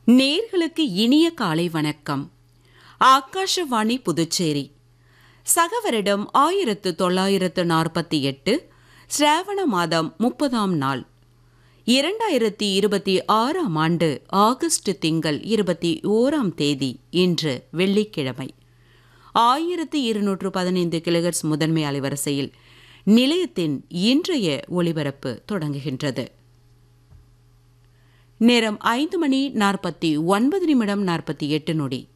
நேர்களுக்கு இனிய காலை வணக்கம் ஆகாஷவாணி புதுச்சேரி சகவரிடம் ஆயிரத்து தொள்ளாயிரத்து நாற்பத்தி எட்டு சிராவண மாதம் முப்பதாம் நாள் இரண்டாயிரத்தி இருபத்தி ஆறாம் ஆண்டு ஆகஸ்ட் திங்கள் இருபத்தி ஓராம் தேதி இன்று வெள்ளிக்கிழமை ஆயிரத்து இருநூற்று பதினைந்து கிலோகர்ஸ் முதன்மை அலைவரிசையில் நிலையத்தின் இன்றைய ஒளிபரப்பு தொடங்குகின்றது நேரம் ஐந்து மணி நாற்பத்தி ஒன்பது நிமிடம் நாற்பத்தி எட்டு நொடி